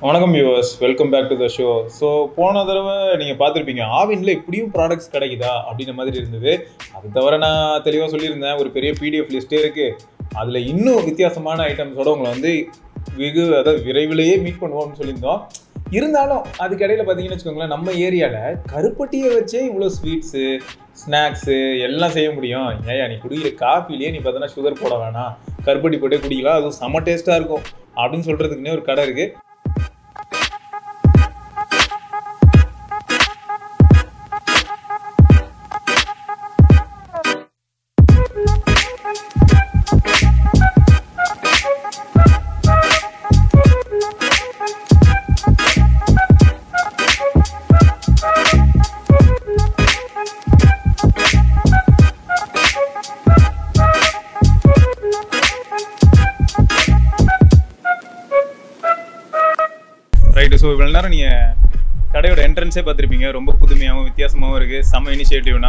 வணக்கம் viewers welcome back to the show so போன தடவை நீங்கள் பார்த்துருப்பீங்க ஆவின்ல இப்படியும் ப்ராடக்ட்ஸ் கிடைக்குதா அப்படின்ற மாதிரி இருந்தது அது தவிர நான் தெளிவாக சொல்லியிருந்தேன் ஒரு பெரிய பிடிஎஃப் லிஸ்ட்டே இருக்குது அதில் இன்னும் வித்தியாசமான ஐட்டம்ஸோட உங்களை வந்து வெகு அதாவது விரைவிலேயே மீட் பண்ணுவோம்னு சொல்லியிருந்தோம் இருந்தாலும் அதுக்கு இடையில பார்த்தீங்கன்னு வச்சுக்கோங்களேன் நம்ம ஏரியாவில் கருப்பட்டியை வச்சே இவ்வளோ ஸ்வீட்ஸு ஸ்நாக்ஸு எல்லாம் செய்ய முடியும் ஏயா நீ குடிக்கிற காஃபிலேயே நீ பார்த்தோன்னா சுகர் போட வேணாம் கருப்பட்டி போட்டே குடிக்கலாம் அதுவும் செம்ம டேஸ்ட்டாக இருக்கும் அப்படின்னு சொல்கிறதுக்குன்னே ஒரு கடை இருக்குது ரைட்டு ஸோ இவ்வளோ நேரம் நீங்கள் கடையோட என்ட்ரன்ஸே பார்த்துருப்பீங்க ரொம்ப புதுமையாகவும் வித்தியாசமாகவும் இருக்குது செம்ம இனிஷியேட்டிவ்னா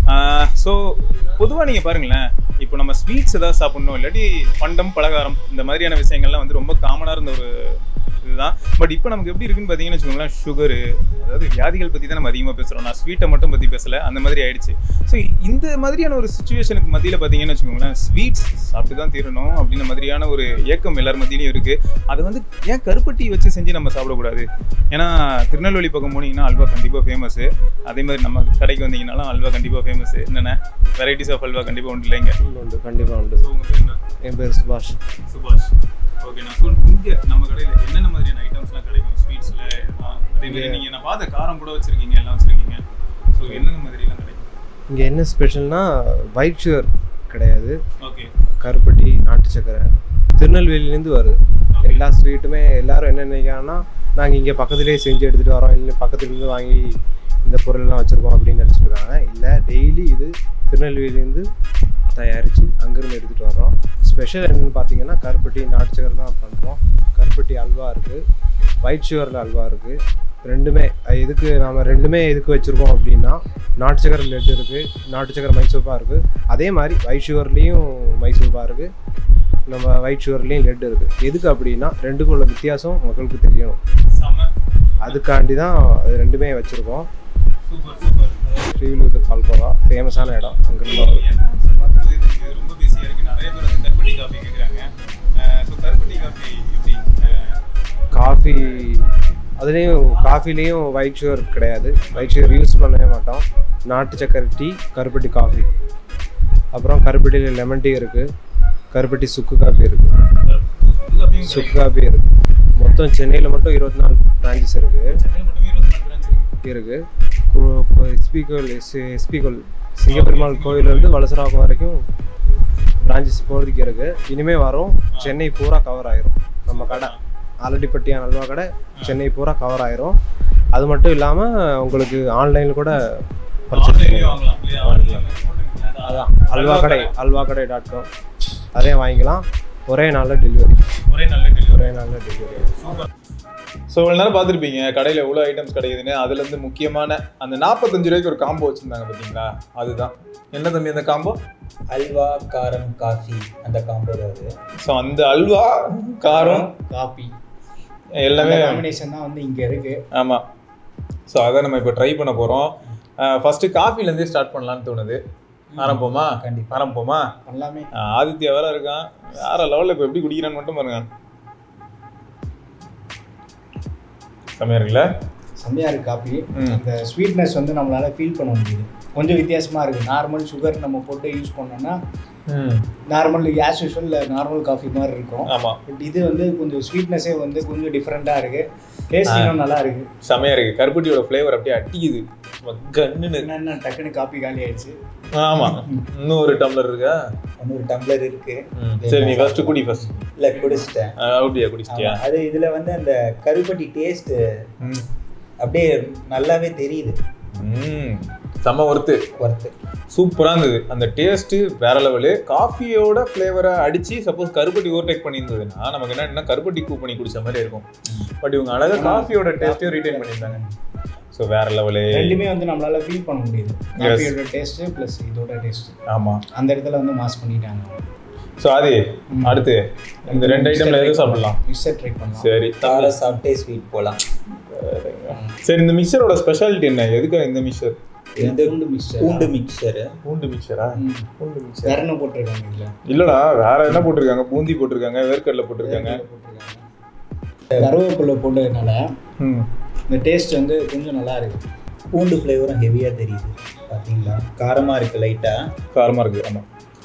ஸோ பொதுவாக நீங்கள் பாருங்களேன் இப்போ நம்ம ஸ்வீட்ஸ் ஏதாவது சாப்பிட்ணும் இல்லாட்டி பண்டம் பலகாரம் இந்த மாதிரியான விஷயங்கள்லாம் வந்து ரொம்ப காமனாக இருந்த ஒரு இதுதான் பட் இப்போ நமக்கு எப்படி இருக்குன்னு பார்த்தீங்கன்னு வச்சுக்கோங்களேன் சுகரு அதாவது வியாதிகள் பற்றி தான் நம்ம அதிகமாக பேசுகிறோம் நான் ஸ்வீட்டை மட்டும் பற்றி பேசலை அந்த மாதிரி ஆயிடுச்சு ஸோ இந்த மாதிரியான ஒரு சுச்சுவேஷனுக்கு மத்தியில் பார்த்தீங்கன்னு வச்சுக்கோங்களேன் ஸ்வீட்ஸ் சாப்பிட்டு தான் தீரணும் அப்படின்ற மாதிரியான ஒரு ஏக்கம் எல்லார் மத்தியிலையும் இருக்குது அது வந்து ஏன் கருப்பட்டி வச்சு செஞ்சு நம்ம சாப்பிடக்கூடாது ஏன்னா திருநெல்வேலி பக்கம் போனீங்கன்னா அல்வா கண்டிப்பாக ஃபேமஸு அதே மாதிரி நம்ம கடைக்கு வந்தீங்கன்னாலும் அல்வா கண்டிப்பாக ஃபேமஸ் என்னென்ன வெரைட்டிஸ் ஆஃப் அல்வா கண்டிப்பாக உண்டு இல்லைங்க உண்டு கண்டிப்பாக உண்டு ஸோ உங்கள் பேர் என்ன என் பேர் சுபாஷ் சுபாஷ் ஓகே நான் சொல் இங்கே நம்ம கடையில் என்னென்ன மாதிரியான ஐட்டம்ஸ்லாம் கிடைக்கும் ஸ்வீட்ஸில் அதே மாதிரி நீங்கள் நான் பார்த்த காரம் கூட வச்சுருக்கீங்க எல்லாம் வச்சுருக்கீங்க ஸோ என்னென்ன மாதிரிலாம் கிடைக்கும் இங்கே என்ன ஸ்பெஷல்னா ஒயிட் சுகர் கிடையாது ஓகே கருப்பட்டி நாட்டு சக்கரை திருநெல்வேலியிலேருந்து வருது எல்லா ஸ்வீட்டுமே எல்லாரும் என்ன நினைக்கிறாங்கன்னா நாங்கள் இங்கே பக்கத்துலேயே செஞ்சு எடுத்துகிட்டு வரோம் இல்லை பக்கத்துலேருந்து வாங்கி இந்த பொருள்லாம் வச்சுருக்கோம் அப்படின்னு நினச்சிட்டு இருக்காங்க இல்லை டெய்லி இது திருநெல்வேலியிலேருந்து தயாரித்து அங்கேருந்து எடுத்துகிட்டு வரோம் ஸ்பெஷல் என்னென்னு பார்த்தீங்கன்னா கருப்பட்டி நாட்டு சக்கரை தான் பண்ணுறோம் கருப்பட்டி அல்வா இருக்குது ஒயிட் சுகரில் அல்வா இருக்குது ரெண்டுமே அது எதுக்கு நாம ரெண்டுமே எதுக்கு வச்சுருக்கோம் அப்படின்னா நாட்டு சக்கரை லெட் இருக்குது நாட்டு சக்கரை மைசூர்பா இருக்குது அதே மாதிரி ஒயிட் சுகர்லேயும் மைசூர்பா இருக்குது நம்ம ஒயிட் சுகர்லேயும் லெட் இருக்குது எதுக்கு அப்படின்னா ரெண்டுக்கும் உள்ள வித்தியாசம் மக்களுக்கு தெரியணும் செம்ம அதுக்காண்டி தான் அது ரெண்டுமே வச்சுருக்கோம் சூப்பர் சூப்பர் ஸ்ரீவில்லிபுத்தூர் பால்கோவா ஃபேமஸான இடம் அங்கிருந்து ரொம்ப பிஸியாக இருக்குது நிறைய பேர் வந்து கருப்பட்டி காஃபி கேட்குறாங்க ஸோ கருப்பட்டி காஃபி எப்படி காஃபி அதுலேயும் காஃபிலையும் ஒயிட் சுகர் கிடையாது ஒயிட் சுகர் யூஸ் பண்ணவே மாட்டோம் நாட்டு சக்கரை டீ கருப்பட்டி காஃபி அப்புறம் கருப்பட்டியில் லெமன் டீ இருக்குது கருப்பட்டி சுக்கு காஃபி இருக்குது சுக்கு காஃபியும் சுக்கு காஃபி இருக்குது மொத்தம் சென்னையில் மட்டும் இருபத்தி நாலு பிரான்ச்சஸ் இருக்குது சென்னையில் மட்டுமே இருபத்தி நாலு பிரான்ச் இருக்குது இருக்குது எஸ்பி கோயில் எஸ்பி கோயில் சிங்கப்பெருமாள் கோயிலேருந்து வலசராகம் வரைக்கும் பிரான்ச்சஸ் இப்போதைக்கு இருக்குது இனிமேல் வரும் சென்னை பூரா கவர் ஆயிரும் நம்ம கடை ஆலடிப்பட்டியான அல்வா கடை சென்னை பூரா கவர் ஆயிரும் அது மட்டும் இல்லாமல் உங்களுக்கு ஆன்லைனில் கூட பர்ச்சேஸ் ஆன்லைன்லேயே பண்ணலாம் வாங்கலாம் இல்லையா ஆன்லைன்ல அதான் அல்வா கடை அல்வா கடை டாட் காம் அதே வாங்கிக்கலாம் ஒரே நாளில் டெலிவரி ஒரே நல்ல டெலிவரி ஒரே நாளில் டெலிவரி ஸோ இவ்வளோ நேரம் பார்த்துருப்பீங்க கடையில் எவ்வளோ ஐட்டம்ஸ் கிடைக்குதுன்னு அதுலேருந்து முக்கியமான அந்த நாற்பத்தஞ்சு ரூபாய்க்கு ஒரு காம்போ வச்சுருந்தாங்க பார்த்தீங்களா அதுதான் என்ன தம்பி அந்த காம்போ அல்வா காரம் காஃபி அந்த காம்போ வருது ஸோ அந்த அல்வா காரம் காபி எல்லாமே காம்பினேஷன் தான் வந்து இங்க இருக்கு ஆமாம் ஸோ அதை நம்ம இப்போ ட்ரை பண்ண போகிறோம் ஃபஸ்ட்டு காஃபிலேருந்தே ஸ்டார்ட் பண்ணலான்னு தோணுது ஆரம்பிப்போமா கண்டிப்பா. ஆரம்பிப்போமா பண்ணலாமே ஆஹ் ஆதித்யா வேற இருக்கான் வேற லெவலில் இப்போ எப்படி குடிக்கிறான்னு மட்டும் பாருங்க செம்மையா இருக்குல்ல செம்மையா இருக்கு காபி ம். அந்த ஸ்வீட்னஸ் வந்து நம்மளால ஃபீல் பண்ண முடியுது கொஞ்சம் வித்தியாசமா இருக்கு நார்மல் சுகர் நம்ம போட்டு யூஸ் பண்ணோம்னா normal as usual normal coffee மாதிரி இருக்கும் ஆமாம் பட் இது வந்து கொஞ்சம் ஸ்வீட்னஸே வந்து கொஞ்சம் டிஃப்ரெண்டா இருக்கு டேஸ்ட் இன்னும் நல்லா இருக்கு செம்மையா இருக்கு கருப்பட்டியோட ஃப்ளேவர் அப்படியே அட்டிக்குது சும்மா கன்னுன்னு என்னென்ன டக்குன்னு காப்பி காலி ஆயிடுச்சு ஆமா இன்னும் ஒரு டம்ளர் இருக்கா இன்னும் ஒரு டம்ளர் இருக்கு ம், சரி நீ ஃபர்ஸ்ட் குடி ஃபர்ஸ்ட் இல்ல குடிச்சிட்டேன் அப்படியா குடிச்சிட்டியா ஆமா. அது இதுல வந்து அந்த கருப்பட்டி டேஸ்ட் ம். அப்படியே நல்லாவே தெரியுது ம் செம்ம ஒர்த்து ஒர்த்து சூப்பராக இருந்தது அந்த டேஸ்ட்டு வேற லெவலு காஃபியோட ஃப்ளேவரை அடிச்சு சப்போஸ் கருப்பட்டி ஓவர்டேக் பண்ணியிருந்ததுன்னா நமக்கு என்ன கருப்பட்டி கூ பண்ணி குடிச்ச மாதிரி இருக்கும் பட் இவங்க அழகா காஃபியோட டேஸ்ட்டையும் ரீட்டைன் பண்ணியிருந்தாங்க ஸோ வேற லெவலு ரெண்டுமே வந்து நம்மளால ஃபீல் பண்ண முடியுது காஃபியோட டேஸ்ட் ப்ளஸ் இதோட டேஸ்ட் ஆமா அந்த இடத்துல வந்து மாஸ் பண்ணிட்டாங்க ஸோ ஆதி அடுத்து இந்த ரெண்டு ஐட்டம்ல எது சாப்பிடலாம் மிக்சர் ட்ரை பண்ணலாம் சரி காலை சாப்பிட்டே ஸ்வீட் போகலாம் சரி இந்த மிக்சரோட ஸ்பெஷாலிட்டி என்ன எதுக்காக இந்த மிக்சர் இது பூண்டு மிக்சர் பூண்டு மிக்சரு பூண்டு மிக்சரா ம். பூண்டு மிக்சர் வேற என்ன போட்டிருக்காங்க இதுல இல்லடா வேற என்ன போட்டிருக்காங்க பூந்தி போட்டிருக்காங்க வேர்க்கடலை போட்டிருக்காங்க போட்டிருக்காங்க கருவேப்பிலை போட்டதுனால ம் இந்த டேஸ்ட் வந்து கொஞ்சம் நல்லா இருக்கு பூண்டு ஃப்ளேவரும் ஹெவியாக தெரியுது பார்த்தீங்களா காரமாக இருக்குது லைட்டாக காரமா இருக்கு ஆமா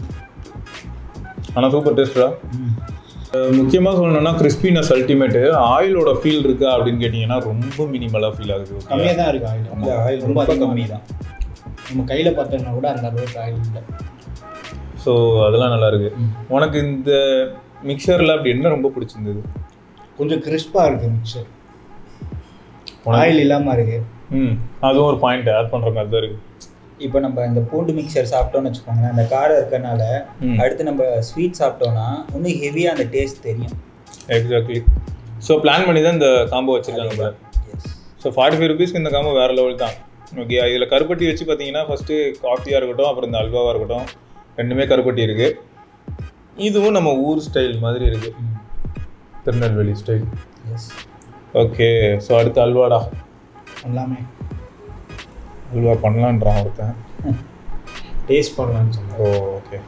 ஆனா சூப்பர் டேஸ்டா முக்கியமா சொல்லணும்னா கிறிஸ்பினஸ் அல்டிமேட் ஆயிலோட ஃபீல் இருக்கா அப்படின்னு கேட்டிங்கன்னா ரொம்ப மினிமலா ஃபீல் ஆகுது கம்மியாக தான் இருக்கு ஆயில் இந்த ஆயில் ரொம்ப கம்மி தான் நம்ம கையில பார்த்தோம்னா கூட அந்த அளவுக்கு ஆயில் இல்லை ஸோ அதெல்லாம் நல்லா இருக்கு உனக்கு இந்த மிக்சர்ல அப்படி என்ன ரொம்ப பிடிச்சிருந்தது கொஞ்சம் கிறிஸ்பாக இருக்கு மிக்சர் உனக்கு- ஆயில் இல்லாம இருக்கு ம் அதுவும் ஒரு பாயிண்ட் ஆட் பண்ற மாதிரி தான் இருக்கு இப்போ நம்ம இந்த பூண்டு மிக்சர் சாப்பிட்டோம்னு வச்சுக்கோங்களேன் அந்த காரம் இருக்கனால ம். அடுத்து நம்ம ஸ்வீட் சாப்பிட்டோம்னா இன்னும் ஹெவியாக அந்த டேஸ்ட் தெரியும் எக்ஸாக்ட்லி ஸோ பிளான் பண்ணி தான் இந்த காம்போ வச்சிருக்காங்க பாரு எஸ் ஸோ ஃபார்ட்டி ஃபைவ் ருபீஸ்க்கு இந்த காம்போ வேற லெவல் தான் ஓகே இதில் கருப்பட்டி வச்சு பார்த்தீங்கன்னா ஃபஸ்ட்டு காஃபியாக இருக்கட்டும் அப்புறம் இந்த அல்வாவாக இருக்கட்டும் ரெண்டுமே கருப்பட்டி இருக்கு இதுவும் நம்ம ஊர் ஸ்டைல் மாதிரி இருக்கு Tirunelveli style yes okay so அடுத்து அல்வாடா எல்லாமே அல்வா பண்ணலான்றான் ஒருத்தன் டேஸ்ட் பண்ணலாம்னு சொன்னாங்க ஓ ஓகே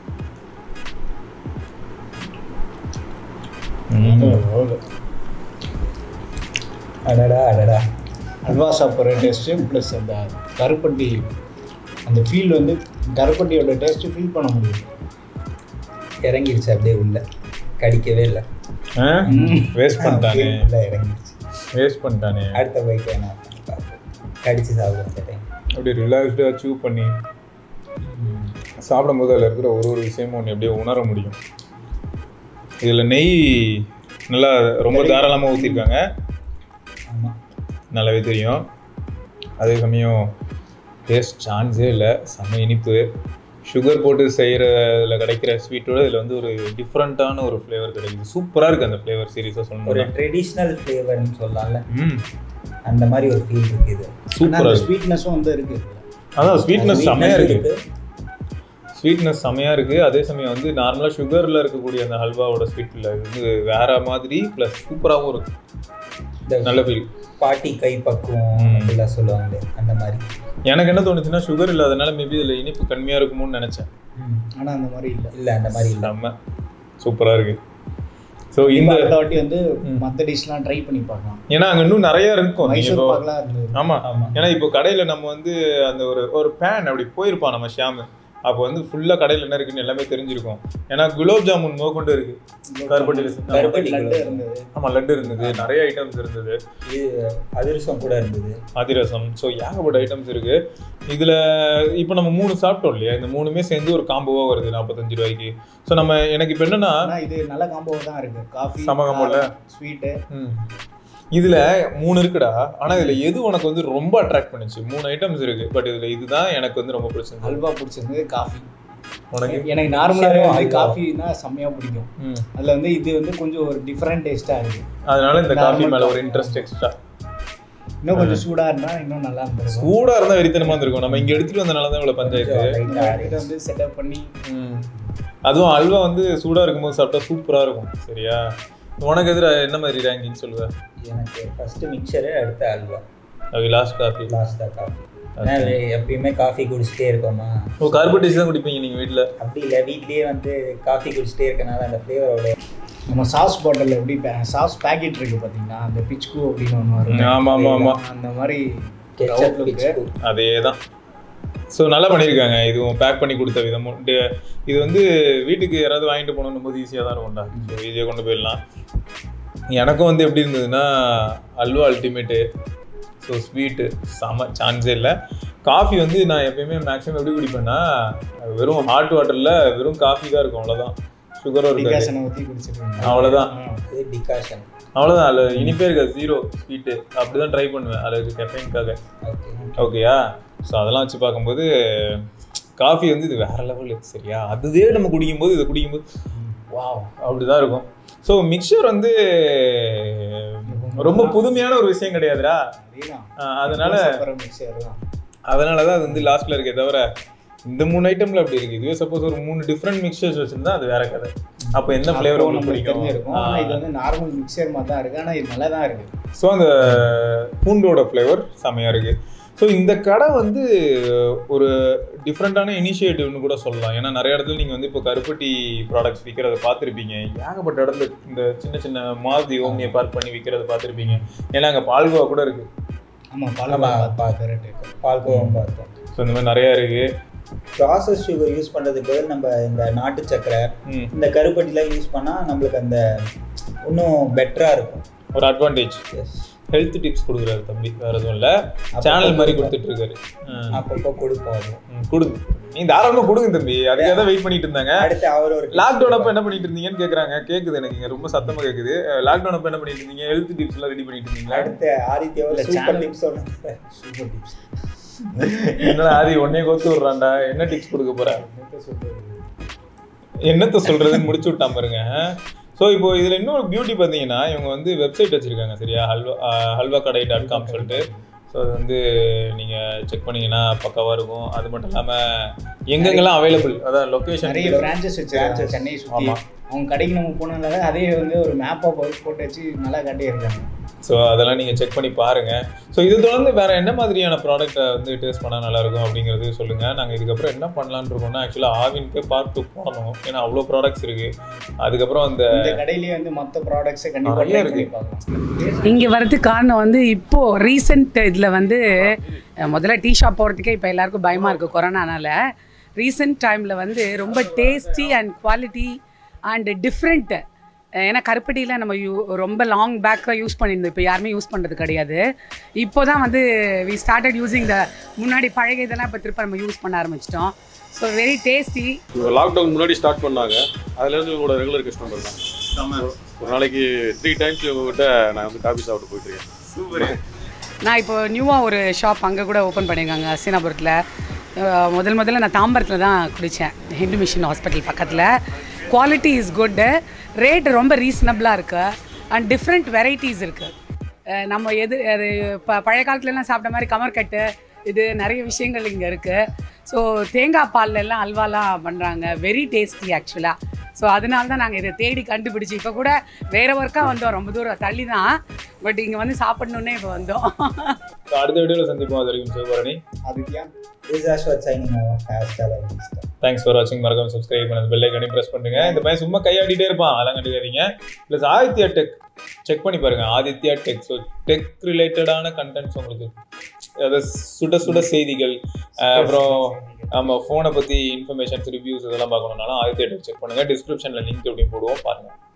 அடடா அடடா அல்வா சாப்பிட்ற டேஸ்ட்டு ப்ளஸ் அந்த கருப்பட்டி அந்த ஃபீல் வந்து கருப்பட்டியோட டேஸ்ட்டு ஃபீல் பண்ண முடியும் இறங்கிடுச்சு அப்படியே உள்ள கடிக்கவே இல்லை வேஸ்ட் பண்ணிட்டானே உள்ள இறங்கிடுச்சு வேஸ்ட் பண்ணிட்டானே அடுத்த பைக் என்ன கடிச்சு சாப்பிடுற டைம் அப்படியே ரிலாக்ஸ்டாக சூவ் பண்ணி சாப்பிடும்போது அதில் இருக்கிற ஒரு ஒரு விஷயமும் ஒன்று எப்படியோ உணர முடியும் இதில் நெய் நல்லா ரொம்ப தாராளமாக ஊற்றிருக்காங்க ஆமாம் நல்லாவே தெரியும் அதே சமயம் டேஸ்ட் சான்ஸே இல்லை செம்ம இனிப்பு சுகர் போட்டு செய்கிறதுல கிடைக்கிற ஸ்வீட்டோட இதில் வந்து ஒரு டிஃப்ரெண்ட்டான ஒரு ஃப்ளேவர் கிடைக்குது சூப்பராக இருக்குது அந்த ஃப்ளேவர் சீரியஸாக ஒரு சொல்லணும் ட்ரெடிஷ்னல் ஃப்ளேவர்னு சொல்லலாம்ல ம் அந்த மாதிரி ஒரு ஃபீல் இருக்கு இது ஆனால் சூப்பராக அந்த இருக்கு ஸ்வீட்னஸும் வந்து இருக்கு அதான் ஸ்வீட்னஸ் செம்மையாக Sweetness இருக்குது ஸ்வீட்னஸ் செம்மையாக இருக்குது அதே சமயம் வந்து நார்மலாக சுகரில் இருக்கக்கூடிய அந்த ஹல்வாவோட ஸ்வீட்டில் வந்து வேற மாதிரி ப்ளஸ் சூப்பராகவும் இருக்கு இந்த நல்ல ஃபீல் பாட்டி கை பக்குவம் ம். அப்படிலாம் சொல்லுவாங்களே அந்த மாதிரி எனக்கு என்ன தோணுச்சுன்னா சுகர் இல்லாதனால மேபி இதில் இனிப்பு கம்மியாக இருக்குமோன்னு நினச்சேன் ஆனால் அந்த மாதிரி இல்லை இல்லை அந்த மாதிரி இல்லை செம்ம சூப்பராக இருக்கு ஸோ இந்த இந்த அடுத்த வாட்டி வந்து ம். மற்ற டிஷ்லாம் ட்ரை பண்ணி பார்க்கலாம் ஏன்னா அங்கே இன்னும் நிறைய இருக்கும் நீங்க மைசூர் இப்போ- பாக்லாம் இருந்தது ஆமா ஆமா. ஏன்னா இப்போ கடையில நம்ம வந்து அந்த ஒரு ஒரு பேன் அப்படி போயிருப்பான் நம்ம ஷியாமு அப்போ வந்து ஃபுல்லா கடையில என்ன இருக்குன்னு எல்லாமே தெரிஞ்சிருக்கும் ஏன்னா குலோப் ஜாமுன் மோகொண்டு இருக்கு கருப்பட்டியில் செஞ்ச- கருப்பட்டி லட்டு குலோப் இருந்தது ஆமா லட்டு இருந்தது நிறைய ஐட்டம்ஸ் இருந்தது இது அதிரசம் கூட இருந்தது அதிரசம் ஸோ ஏகப்பட்ட ஐட்டம்ஸ் இருக்கு இதுல இப்போ நம்ம மூணு சாப்பிட்டோம் இல்லையா இந்த மூணுமே சேர்ந்து ஒரு காம்போவா வருது நாற்பத்தஞ்சு ரூபாய்க்கு ஸோ நம்ம எனக்கு இப்போ என்னன்னா ஆனால் இது நல்ல காம்போ தான் இருக்கு காஃபி செம combo இல்ல? ஸ்வீட்டு ம். இதுல மூணு இருக்குடா ஆனா இதுல எது உனக்கு வந்து ரொம்ப அட்ராக்ட் பண்ணுச்சு மூணு ஐட்டம்ஸ் இருக்கு பட் இதுல இதுதான் எனக்கு வந்து ரொம்ப பிடிச்சிருந்தது அல்வா பிடிச்சிருந்தது காஃபி உனக்கு எனக்கு நார்மலாகவே வந்து அல்வா. காஃபினா செம்மையாக பிடிக்கும் ம். அதில் வந்து இது வந்து கொஞ்சம் ஒரு டிஃப்ரெண்ட் டேஸ்ட்டாக இருக்கு அதனால இந்த காஃபி Normal மேல ஒரு coffee. இன்ட்ரெஸ்ட் எக்ஸ்ட்ரா இன்னும் கொஞ்சம் சூடாக இருந்தால் இன்னும் நல்லா இருந்திருக்கும் சூடா இருந்தா வெறித்தனமா இருந்திருக்கும் நம்ம இங்க எடுத்துட்டு வந்தனால தான் இவ்வளவு பஞ்சாயத்து லைட்டா இதை வந்து செட்டப் பண்ணி ம். அதுவும் அல்வா வந்து சூடா இருக்கும்போது சாப்பிட்டா சூப்பரா இருக்கும் சரியா உனக்கு எதிர என்ன மாதிரி ரேங்கிங் சொல்லுவ எனக்கு ஃபர்ஸ்ட் மிக்சரு அடுத்த அல்வா அது லாஸ்ட் காஃபி லாஸ்ட்டாக காஃபி ஏன்னா எப்பயுமே காஃபி குடிச்சிட்டே இருக்கோமா ஓ கார்போடேஸ் தான் குடிப்பீங்க நீங்க வீட்ல அப்படி இல்லை வீட்லயே வந்து காஃபி குடிச்சிட்டே இருக்கனால அந்த ஃப்ளேவரோட நம்ம சாஸ் பாட்டில் எப்படி சாஸ் பேக்கெட் இருக்கு பார்த்தீங்கன்னா அந்த பிச்கு அப்படின்னு ஒன்று வரும் ஆமா, ஆமா, ஆமா. அந்த மாதிரி கெச்சப் outlook. அதே தான் ஸோ நல்லா பண்ணியிருக்காங்க இதுவும் பேக் பண்ணி கொடுத்த விதமும் டி- இது வந்து வீட்டுக்கு யாராவது வாங்கிட்டு போகணும் போது ஈஸியாக தான் இருக்கும்டா ஸோ ஈஸியாக கொண்டு போயிடலாம் எனக்கும் வந்து எப்படி இருந்ததுன்னா அல்வா அல்டிமேட்டு ஸோ ஸ்வீட்டு செம சான்ஸே இல்லை காஃபி வந்து நான் எப்பயுமே மேக்ஸிமம் எப்படி குடிப்பேன்னா வெறும் ஹாட் வாட்டரில் வெறும் காஃபி தான் இருக்கும் அவ்வளோதான் சுகரும் இருக்காது டிகாசனை ஊற்றி குடிச்சிருக்கீங்க அவ்வளோதான் இது டிகாஷன் அவ்வளோதான் அதில் இனிப்பே இருக்காது ஜீரோ ஸ்வீட்டு அப்படி தான் ட்ரை பண்ணுவேன் அதில் கெஃபைனுக்காக ஓகே ஓகேயா ஸோ அதெல்லாம் வச்சு பார்க்கும்போது காஃபி வந்து இது வேற லெவல் சரியா அதுவே நம்ம குடிக்கும்போது இதை குடிக்கும்போது வாவ் அப்படிதான் இருக்கும் ஸோ மிக்சர் வந்து ரொம்ப புதுமையான ஒரு விஷயம் கிடையாதுடா அதேதான் ஆஹ் அதனால மிக்சர் தான் அதனால தான் அது வந்து லாஸ்ட்ல இருக்கே தவிர இந்த மூணு ஐட்டம்ல அப்படி இருக்கு இதுவே சப்போஸ் ஒரு மூணு டிஃப்ரெண்ட் மிக்சர்ஸ் வச்சிருந்தா அது வேற கதை அப்போ எந்த ஃப்ளேவர் அப்போ உங்களுக்கு நம்மளுக்கு தெரிஞ்சிருக்கும் பிடிக்கும் ஆனால் இது வந்து நார்மல் மிக்சர் மாதிரி தான் இருக்கு ஆனால் இது நல்லா தான் இருக்கு ஸோ அந்த பூண்டோட ஃப்ளேவர் செமையாக இருக்குது ஸோ இந்த கடை வந்து ஒரு டிஃப்ரெண்ட்டான இனிஷியேட்டிவ்னு கூட சொல்லலாம் ஏன்னா நிறைய இடத்துல நீங்கள் வந்து இப்போ கருப்பட்டி ப்ராடக்ட்ஸ் விற்கிறத பார்த்துருப்பீங்க ஏகப்பட்ட இடத்துல இந்த சின்ன சின்ன மாருதி ஓமியை பார்க் பண்ணி விற்கிறத பார்த்துருப்பீங்க ஏன்னா அங்கே பால்கோவா கூட இருக்குது ஆமாம் ஆமா, பால் பா- கரெக்ட் பால்கோவம் பார்த்தோம் ஸோ இந்த மாதிரி நிறையா இருக்குது ப்ராசஸ் சுகர் யூஸ் பண்ணுறதுக்கு பதில் நம்ம இந்த நாட்டு சக்கரை ம் இந்த கருப்பட்டிலாம் யூஸ் பண்ணால் நம்மளுக்கு அந்த இன்னும் பெட்டராக இருக்கும் ஒரு அட்வான்டேஜ் எஸ் ஹெல்த் டிப்ஸ் கொடுக்குறாரு தம்பி வேற எதுவும் இல்லை சேனல் மாதிரி கொடுத்துட்டு இருக்காரு ம். அப்பப்போ கொடுப்போம் அது ம், கொடுங்க நீ தாராளமா கொடுங்க தம்பி அதுக்காக தான் வெயிட் பண்ணிட்டு இருந்தாங்க அடுத்து அவர் ஒரு லாக்டவுன் அப்ப என்ன பண்ணிட்டு இருந்தீங்கன்னு கேக்குறாங்க கேக்குது எனக்கு இங்க ரொம்ப சத்தமா கேக்குது லாக்டவுன் அப்ப என்ன பண்ணிட்டு இருந்தீங்க ஹெல்த் டிப்ஸ் எல்லாம் ரெடி பண்ணிட்டு இருந்தீங்களா அடுத்து ஆதித்யா ஒரு இல்ல, சூப்பர் channel- டிப்ஸ் சொன்னாங்க சூப்பர் டிப்ஸ் என்னடா ஆதி உடனே கோத்து விடுறான்டா என்ன டிப்ஸ் கொடுக்க போற என்னத்த சொல்றதுன்னு முடிச்சு விட்டான் பாருங்க ஸோ இப்போ இதுல இன்னொரு பியூட்டி பார்த்தீங்கன்னா இவங்க வந்து வெப்சைட் வச்சிருக்காங்க சரியா ஹல்வா அஹ், ஹல்வா கடை டாட் காம் சொல்லிட்டு ஸோ அது வந்து நீங்கள் செக் பண்ணீங்கன்னா பக்காவாக இருக்கும் அது மட்டும் இல்லாமல் எங்கெங்கெல்லாம் அவைலபிள் அதான் லொக்கேஷன் நிறைய பிரான்ச்சஸ் வச்சிருக்காங்க சென்னையை சுற்றி ஆமா. அவங்க கடைக்கு நம்ம போனதுனால அதே வந்து ஒரு மேப்பாக போட்டு வச்சு நல்லா காட்டியிருக்காங்க ஸோ அதெல்லாம் நீங்கள் செக் பண்ணி பாருங்கள் ஸோ இது தொடர்ந்து வேறு என்ன மாதிரியான ப்ராடக்ட்டை வந்து டேஸ்ட் பண்ணால் நல்லாயிருக்கும் அப்படிங்கிறது சொல்லுங்கள் நாங்கள் இதுக்கப்புறம் என்ன பண்ணலான்னு இருக்கோம்னா ஆக்சுவலாக ஆவின்க்கு பார்ட் டூ போடணும் ஏன்னா அவ்வளோ ப்ராடக்ட்ஸ் இருக்குது அதுக்கப்புறம் அந்த இந்த கடையிலேயே வந்து மற்ற ப்ராடக்ட்ஸை கண்டிப்பாக நிறைய ட்ரை இருக்கு. பண்ணி பார்க்கலாம் இங்கே வரதுக்கு காரணம் வந்து இப்போது ரீசெண்ட் இதில் வந்து அஹ், முதல்ல டீ ஷாப் போகிறதுக்கே இப்போ எல்லாருக்கும் பயமாக இருக்குது கொரோனானால ரீசெண்ட் டைமில் வந்து ரொம்ப tasty and quality and different ஏன்னா கருப்பட்டியில் நம்ம யூ ரொம்ப லாங் பேக் தான் யூஸ் பண்ணியிருந்தோம் இப்போ யாருமே யூஸ் பண்ணுறது கிடையாது இப்போ தான் வந்து வி ஸ்டார்டட் யூஸிங் த முன்னாடி பழைய இதெல்லாம் இப்போ திரும்ப நம்ம யூஸ் பண்ண ஆரம்பிச்சிட்டோம் ஸோ வெரி டேஸ்டி இவங்க லாக்டவுன் முன்னாடி ஸ்டார்ட் பண்ணாங்க அதுலேருந்து இவங்களோட ரெகுலர் கஸ்டமர் தான் ஒரு நாளைக்கு த்ரீ டைம்ஸ் இவங்ககிட்ட நான் வந்து காஃபி சாப்பிட்டு போயிட்டு இருக்கேன் நான் இப்போ நியூவாக ஒரு ஷாப் அங்கே கூட ஓப்பன் பண்ணியிருக்காங்க சீனாபுரத்தில் அஹ் முதல் முதல்ல நான் தாம்பரத்தில் தான் குடித்தேன் ஹிந்து மிஷன் ஹாஸ்பிட்டல் பக்கத்தில் குவாலிட்டி இஸ் குட்டு ரேட் ரொம்ப ரீசனபிளாக இருக்குது அண்ட் டிஃப்ரெண்ட் வெரைட்டிஸ் இருக்குது நம்ம எது அது ப பழைய காலத்துலலாம் சாப்பிட்ட மாதிரி கமர்கட்டு இது நிறைய விஷயங்கள் இங்கே இருக்குது ஸோ தேங்காய் பால்ல எல்லாம் அல்வாலாம் பண்ணுறாங்க வெரி டேஸ்டி ஆக்சுவலாக ஸோ அதனால தான் நாங்கள் இதை தேடி கண்டுபிடிச்சி இப்போ கூட வேறு ஒர்க்காக வந்தோம் ரொம்ப தூரம் தள்ளி தான் பட் இங்கே வந்து சாப்பிடணுன்னே இப்போ வந்தோம் So, அடுத்த வீடியோவில் சந்திப்போம் அது வரைக்கும் Sivabarani Aditya is Ashwath shining hair style thanks for வாட்சிங் மறக்காம சப்ஸ்கிரைப் பண்ணது பெல் ஐக்கனையும் ப்ரெஸ் பண்ணுங்க இந்த பையன் சும்மா கையாடிட்டே இருப்பான் அதெல்லாம் கண்டுக்காதீங்க ப்ளஸ் ஆதித்யா டெக் செக் பண்ணி பாருங்க ஆதித்யா டெக் ஸோ டெக் ரிலேட்டடான கண்டென்ட்ஸ் உங்களுக்கு அதாவது சுட சுட செய்திகள் அஹ் அப்புறம் நம்ம ஃபோனை பற்றி இன்ஃபர்மேஷன்ஸ் ரிவ்யூஸ் இதெல்லாம் பார்க்கணுன்னாலும் ஆதித்யா டெக் செக் பண்ணுங்க டிஸ்கிரிப்ஷனில் லிங்க் எப்படியும் போடுவோம் பாருங்க